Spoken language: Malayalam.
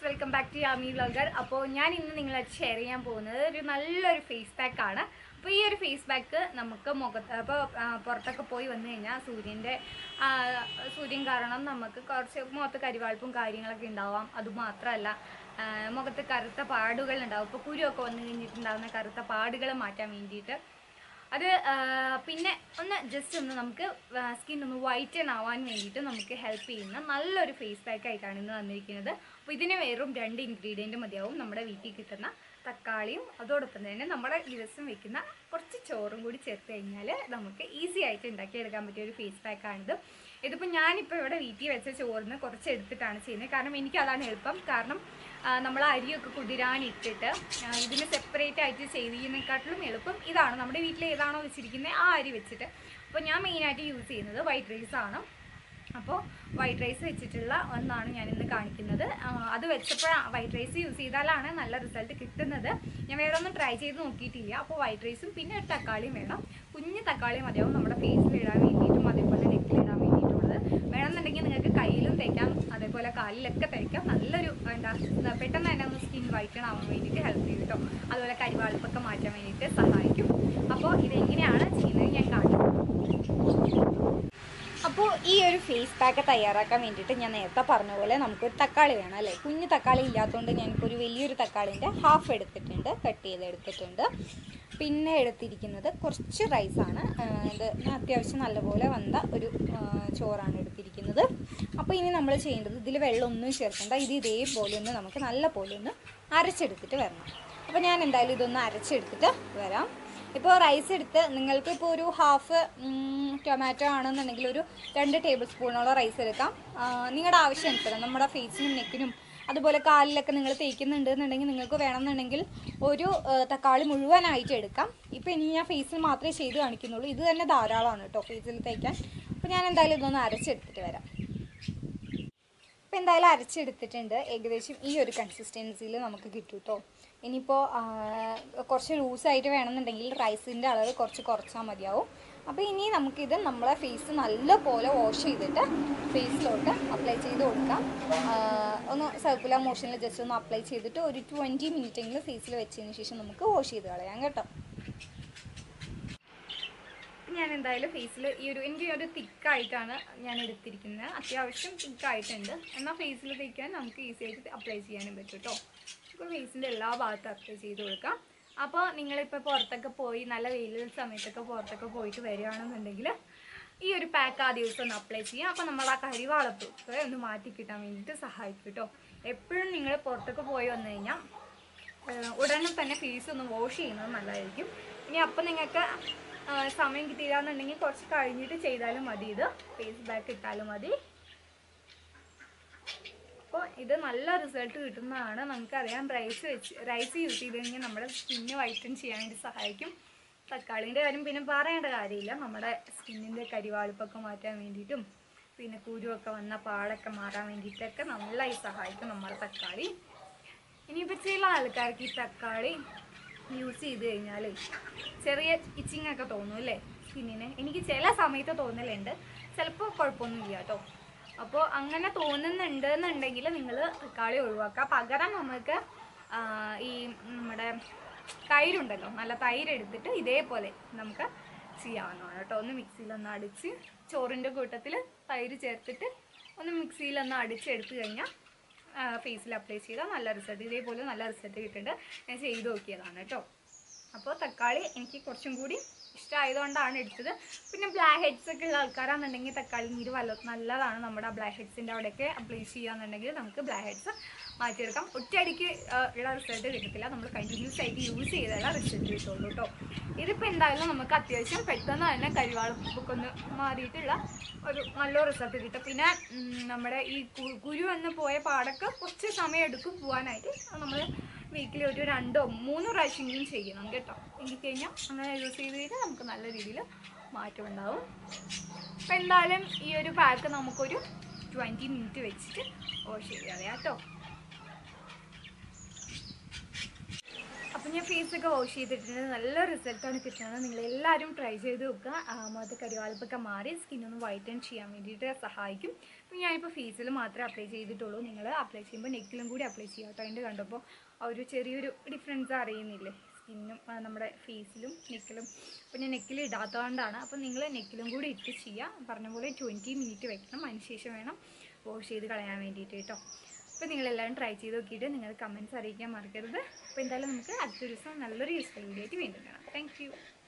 welcome back to Yami vlogger അപ്പോൾ ഞാൻ ഇന്ന് നിങ്ങളായിട്ട് ഷെയർ ചെയ്യാൻ പോകുന്നത് ഒരു നല്ലൊരു ഫേസ് പാക്ക് ആണ് അപ്പോൾ ഈ ഒരു ഫേസ് പാക്ക് നമുക്ക് മുഖത്ത് അപ്പോൾ പുറത്തൊക്കെ പോയി വന്നു കഴിഞ്ഞാൽ സൂര്യൻ്റെ സൂര്യൻ കാരണം നമുക്ക് കുറച്ച് മുഖത്ത് കരിവാൾപ്പും കാര്യങ്ങളൊക്കെ ഉണ്ടാവാം അതുമാത്രമല്ല ആ, മുഖത്ത് കറുത്ത പാടുകൾ ഉണ്ടാവും ഇപ്പോൾ കുരുവൊക്കെ വന്നു കഴിഞ്ഞിട്ടുണ്ടാകുന്ന കറുത്ത പാടുകൾ മാറ്റാൻ വേണ്ടിയിട്ട് അത് ആ, പിന്നെ ഒന്ന് ജസ്റ്റ് ഒന്ന് നമുക്ക് സ്കിൻ ഒന്ന് വൈറ്റൻ ആവാൻ വേണ്ടിയിട്ട് നമുക്ക് ഹെൽപ്പ് ചെയ്യുന്ന നല്ലൊരു ഫേസ് പാക്ക് ആയിട്ടാണ് ഇന്ന് വന്നിരിക്കുന്നത് അപ്പോൾ ഇതിന് വെറും രണ്ട് ഇൻഗ്രീഡിയൻറ്റ് മതിയാവും നമ്മുടെ വീട്ടിൽ കിട്ടുന്ന തക്കാളിയും അതോടൊപ്പം തന്നെ നമ്മുടെ ദിവസം വെക്കുന്ന കുറച്ച് ചോറും കൂടി ചേർത്ത് കഴിഞ്ഞാൽ നമുക്ക് ഈസി ആയിട്ട് ഉണ്ടാക്കിയെടുക്കാൻ പറ്റിയ ഒരു ഫേസ് പാക്കാണിത് ഇതിപ്പോൾ ഞാനിപ്പോൾ ഇവിടെ വീട്ടിൽ വെച്ച ചോറിന് കുറച്ച് എടുത്തിട്ടാണ് ചെയ്യുന്നത് കാരണം എനിക്ക് അതാണ് എളുപ്പം കാരണം നമ്മൾ അരിയൊക്കെ കുതിരാനിട്ടിട്ട് ആ, ഇതിന് സെപ്പറേറ്റ് ആയിട്ട് ചെയ്യുന്നതിനെക്കാട്ടിലും എളുപ്പം ഇതാണ് നമ്മുടെ വീട്ടിൽ ഏതാണോ വെച്ചിരിക്കുന്നത് ആ അരി വെച്ചിട്ട് അപ്പോൾ ഞാൻ മെയിനായിട്ട് യൂസ് ചെയ്യുന്നത് വൈറ്റ് റൈസ് ആണ് അപ്പോൾ വൈറ്റ് റൈസ് വെച്ചിട്ടുള്ള ഒന്നാണ് ഞാൻ ഇന്ന് കാണിക്കുന്നത് ആ, അത് വെച്ചപ്പോൾ വൈറ്റ് റൈസ് യൂസ് ചെയ്താലാണ് നല്ല റിസൾട്ട് കിട്ടുന്നത് ഞാൻ വേറെ ഒന്നും ട്രൈ ചെയ്ത് നോക്കിയിട്ടില്ല അപ്പോൾ വൈറ്റ് റൈസും പിന്നെ ഒരു തക്കാളിയും വേണം കുഞ്ഞ് തക്കാളി മതിയാവും നമ്മുടെ ഫേസിൽ ഇടാൻ വേണ്ടിയിട്ടും അതേപോലെ നെക്കിൽ ഇടാൻ വേണ്ടിയിട്ടുള്ളത് വേണമെന്നുണ്ടെങ്കിൽ നിങ്ങൾക്ക് കയ്യിലും തേക്കാം അതേപോലെ കാലിലൊക്കെ തേക്കാം നല്ലൊരു എന്താ എന്താ പെട്ടെന്ന് തന്നെ ഒന്ന് സ്കിൻ വൈറ്റൺ ആവാൻ വേണ്ടിയിട്ട് ഹെൽപ്പ് ചെയ്യും കേട്ടോ അതുപോലെ കരിവാളിപ്പൊക്കെ മാറ്റാൻ വേണ്ടിയിട്ട് സഹായിക്കും അപ്പോൾ ഇതെങ്ങനെയാണ് ചെയ്യുന്നത് ഞാൻ കാണിക്കും അപ്പോൾ ഈ ഒരു ഫേസ് പാക്ക് തയ്യാറാക്കാൻ വേണ്ടിയിട്ട് ഞാൻ നേരത്തെ പറഞ്ഞ പോലെ നമുക്കൊരു തക്കാളി വേണം അല്ലേ കുഞ്ഞു തക്കാളി ഇല്ലാത്തതുകൊണ്ട് ഞാനിപ്പോൾ ഒരു വലിയൊരു തക്കാളിൻ്റെ ഹാഫ് എടുത്തിട്ടുണ്ട് കട്ട് ചെയ്ത് എടുത്തിട്ടുണ്ട് പിന്നെ എടുത്തിരിക്കുന്നത് കുറച്ച് റൈസാണ് ഇത് അത്യാവശ്യം നല്ലപോലെ വന്ന ഒരു ആ, ചോറാണ് എടുത്തിരിക്കുന്നത് അപ്പോൾ ഇനി നമ്മൾ ചെയ്യേണ്ടത് ഇതിൽ വെള്ളമൊന്നും ചേർക്കണ്ട ഇത് ഇതേപോലെ ഒന്ന് നമുക്ക് നല്ല പോലെ ഒന്ന് അരച്ചെടുത്തിട്ട് വരണം അപ്പോൾ ഞാൻ എന്തായാലും ഇതൊന്ന് അരച്ചെടുത്തിട്ട് വരാം ഇപ്പോൾ റൈസ് എടുത്ത് നിങ്ങൾക്ക് ഇപ്പോൾ ഒരു ഹാഫ് ടൊമാറ്റോ ആണെന്നുണ്ടെങ്കിൽ ഒരു രണ്ട് ടേബിൾ സ്പൂണോളം റൈസ് എടുക്കാം ആ, നിങ്ങളുടെ ആവശ്യം അനുസരണം നമ്മുടെ ഫേസിനും നെക്കിനും അതുപോലെ കാലിലൊക്കെ നിങ്ങൾ തേക്കുന്നുണ്ട് എന്നുണ്ടെങ്കിൽ നിങ്ങൾക്ക് വേണമെന്നുണ്ടെങ്കിൽ ഒരു ആ, തക്കാളി മുഴുവനായിട്ട് എടുക്കാം ഇപ്പോൾ ഇനി ഞാൻ ഫേസിൽ മാത്രമേ ചെയ്ത് കാണിക്കുന്നുള്ളൂ ഇത് തന്നെ ധാരാളമാണ് കേട്ടോ ഫേസിൽ തേക്കാൻ അപ്പോൾ ഞാൻ എന്തായാലും ഇതൊന്ന് അരച്ചെടുത്തിട്ട് വരാം അപ്പോൾ എന്തായാലും അരച്ചെടുത്തിട്ടുണ്ട് ഏകദേശം ഈ ഒരു കൺസിസ്റ്റൻസിയിൽ നമുക്ക് കിട്ടും കേട്ടോ ഇനിയിപ്പോൾ കുറച്ച് ലൂസായിട്ട് വേണമെന്നുണ്ടെങ്കിൽ റൈസിൻ്റെ അളവ് കുറച്ച് കുറച്ചാൽ മതിയാവും അപ്പോൾ ഇനി നമുക്കിത് നമ്മളെ ഫേസ് നല്ലപോലെ വാഷ് ചെയ്തിട്ട് ഫേസിലോട്ട് അപ്ലൈ ചെയ്ത് കൊടുക്കാം ആ, ഒന്ന് സർക്കുലർ മോഷനിൽ ജസ്റ്റ് ഒന്ന് അപ്ലൈ ചെയ്തിട്ട് ഒരു ട്വൻറ്റി മിനിറ്റ് എങ്കിലും ഫേസിൽ വെച്ചതിന് ശേഷം നമുക്ക് വാഷ് ചെയ്ത് കളയാം കേട്ടോ ഞാൻ എന്തായാലും ഫേസിൽ ഈ ഒരു എനിക്ക് ഒരു തിക്കായിട്ടാണ് ഞാൻ എടുത്തിരിക്കുന്നത് അത്യാവശ്യം തിക്കായിട്ടുണ്ട് എന്നാൽ ഫേസിൽ തേക്കാൻ നമുക്ക് ഈസി ആയിട്ട് അപ്ലൈ ചെയ്യാനും പറ്റും കേട്ടോ ഇപ്പോൾ ഫേസിൻ്റെ എല്ലാ ഭാഗത്തും അപ്ലൈ ചെയ്ത് കൊടുക്കാം അപ്പോൾ നിങ്ങളിപ്പോൾ പുറത്തൊക്കെ പോയി നല്ല വെയിലുള്ള സമയത്തൊക്കെ പുറത്തൊക്കെ പോയിട്ട് വരികയാണെന്നുണ്ടെങ്കിൽ ഈ ഒരു പാക്ക് ആ ദിവസം ഒന്ന് അപ്ലൈ ചെയ്യാം അപ്പോൾ നമ്മൾ ആ കരിവാളപ്പൊക്കെ ഒന്ന് മാറ്റി കിട്ടാൻ വേണ്ടിയിട്ട് സഹായിക്കും കേട്ടോ എപ്പോഴും നിങ്ങൾ പുറത്തൊക്കെ പോയി വന്നു കഴിഞ്ഞാൽ ഏഹ് ഉടനെ തന്നെ ഫേസ് ഒന്ന് വാഷ് ചെയ്യുന്നത് നല്ലതായിരിക്കും ഇനി അപ്പം നിങ്ങൾക്ക് ഏഹ് സമയം കിട്ടിയില്ലാന്നുണ്ടെങ്കിൽ കുറച്ച് കഴിഞ്ഞിട്ട് ചെയ്താലും മതി ഇത് ഫേസ് ബാക്ക് ഇട്ടാലും മതി അപ്പോൾ ഇത് നല്ല റിസൾട്ട് കിട്ടുന്നതാണ് നമുക്കറിയാം റൈസ് വെച്ച് റൈസ് യൂസ് ചെയ്ത് കഴിഞ്ഞാൽ നമ്മുടെ സ്കിന്ന് വൈറ്റൻ ചെയ്യാൻ വേണ്ടി സഹായിക്കും തക്കാളിൻ്റെ കാര്യം പിന്നെ പറയേണ്ട കാര്യമില്ല നമ്മുടെ സ്കിന്നിൻ്റെ കരിവാളിപ്പൊക്കെ മാറ്റാൻ വേണ്ടിയിട്ടും പിന്നെ കുരുവൊക്കെ വന്ന പാടൊക്കെ മാറാൻ വേണ്ടിയിട്ടൊക്കെ നന്നായി സഹായിക്കും നമ്മുടെ തക്കാളി ഇനിയിപ്പോൾ ചില ആൾക്കാർക്ക് ഈ തക്കാളി യൂസ് ചെയ്ത് കഴിഞ്ഞാൽ ചെറിയ ഇച്ചിങ് ഒക്കെ തോന്നും അല്ലേ സ്കിന്നിന് എനിക്ക് ചില സമയത്ത് തോന്നലുണ്ട് ചിലപ്പോൾ കുഴപ്പമൊന്നുമില്ല കേട്ടോ അപ്പോൾ അങ്ങനെ തോന്നുന്നുണ്ട് എന്നുണ്ടെങ്കിൽ നിങ്ങൾ തക്കാളി ഒഴിവാക്കുക പകരം നമുക്ക് ആ, ഈ നമ്മുടെ തൈരുണ്ടല്ലോ നല്ല തൈര് എടുത്തിട്ട് ഇതേപോലെ നമുക്ക് ചെയ്യാവുന്നതാണ് കേട്ടോ ഒന്ന് മിക്സിയിലൊന്ന് അടിച്ച് ചോറിൻ്റെ കൂട്ടത്തിൽ തൈര് ചേർത്തിട്ട് ഒന്ന് മിക്സിയിലൊന്ന് അടിച്ചെടുത്ത് കഴിഞ്ഞാൽ ഫേസിൽ അപ്ലൈ ചെയ്താൽ നല്ല റിസൾട്ട് ഇതേപോലെ നല്ല റിസൾട്ട് കിട്ടുന്നുണ്ട് ഞാൻ ചെയ്ത് നോക്കിയതാണ് കേട്ടോ അപ്പോൾ തക്കാളി എനിക്ക് കുറച്ചും കൂടി ഇഷ്ടമായതുകൊണ്ടാണ് എടുത്തത് പിന്നെ ബ്ലാക്ക് ഹെഡ്സ് ഒക്കെ ഉള്ള ആൾക്കാരാണെന്നുണ്ടെങ്കിൽ തക്കാളി നീര് വല്ല നല്ലതാണ് നമ്മുടെ ബ്ലാക്ക് ഹെഡ്സിൻ്റെ അവിടെയൊക്കെ അപ്ലൈ ചെയ്യാന്നുണ്ടെങ്കിൽ നമുക്ക് ബ്ലാക്ക് ഹെഡ്സ് മാറ്റിയെടുക്കാം ഒറ്റയടിക്ക് ആ, ഉള്ള റിസൾട്ട് കിട്ടത്തില്ല നമ്മൾ കണ്ടിന്യൂസ് ആയിട്ട് യൂസ് ചെയ്താലേ റിസൾട്ട് കിട്ടുള്ളൂ കേട്ടോ ഇതിപ്പോൾ എന്തായാലും നമുക്ക് അത്യാവശ്യം പെട്ടെന്ന് തന്നെ കരിവാളപ്പൊക്കെ ഒന്ന് മാറിയിട്ടുള്ള ഒരു നല്ല റിസൾട്ട് കിട്ടും പിന്നെ ഉം, നമ്മുടെ ഈ കു- കുരു എന്ന് പോയ പാടൊക്കെ കുറച്ച് സമയം എടുക്കും പോകാനായിട്ട് നമ്മൾ വീക്കിലി ഒരു രണ്ടോ മൂന്നോ പ്രാവശ്യമെങ്കിലും ചെയ്യണം കേട്ടോ എങ്കിൽ കഴിഞ്ഞാൽ അങ്ങനെ യൂസ് ചെയ്ത് കഴിഞ്ഞാൽ നമുക്ക് നല്ല രീതിയിൽ മാറ്റം ഉണ്ടാവും അപ്പം എന്തായാലും ഈ ഒരു പാക്ക് നമുക്കൊരു ട്വൻറ്റി മിനിറ്റ് വെച്ചിട്ട് വാഷ് ചെയ്ത് കളയാം കേട്ടോ അപ്പം അപ്പോൾ ഞാൻ ഫേസൊക്കെ വാഷ് ചെയ്തിട്ടുണ്ട് നല്ല റിസൾട്ടാണ് കിട്ടുന്നത് നിങ്ങൾ എല്ലാവരും ട്രൈ ചെയ്ത് നോക്കുക ആ, മുഖത്ത് കരിവാൽപ്പൊക്കെ മാറി സ്കിന്നൊന്ന് വൈറ്റൻ ചെയ്യാൻ വേണ്ടിയിട്ട് സഹായിക്കും അപ്പോൾ ഞാനിപ്പോൾ ഫേസിൽ മാത്രമേ അപ്ലൈ ചെയ്തിട്ടുള്ളൂ നിങ്ങൾ അപ്ലൈ ചെയ്യുമ്പോൾ നെക്കിലും കൂടി അപ്ലൈ ചെയ്യാം കേട്ടോ അതിൻ്റെ കണ്ടപ്പോൾ ആ ഒരു ചെറിയൊരു ഡിഫറൻസ് അറിയുന്നില്ലേ സ്കിന്നും നമ്മുടെ ഫേസിലും നെക്കിലും അപ്പോൾ ഞാൻ നെക്കിൽ ഇടാത്തതുകൊണ്ടാണ് അപ്പോൾ നിങ്ങൾ നെക്കിലും കൂടി ഇട്ട് ചെയ്യുക പറഞ്ഞ പോലെ ട്വൻറ്റി മിനിറ്റ് വെക്കണം അതിനുശേഷം വേണം വാഷ് ചെയ്ത് കളയാൻ വേണ്ടിയിട്ട് കേട്ടോ അപ്പോൾ നിങ്ങളെല്ലാവരും ട്രൈ ചെയ്ത് നോക്കിയിട്ട് നിങ്ങൾ കമൻറ്റ്സ് അറിയിക്കാൻ മറക്കരുത് അപ്പോൾ എന്തായാലും നമുക്ക് അടുത്ത ദിവസം നല്ലൊരു യൂസ്ഫുൾ വീഡിയോ ആയിട്ട് വീണ്ടും കാണാം താങ്ക്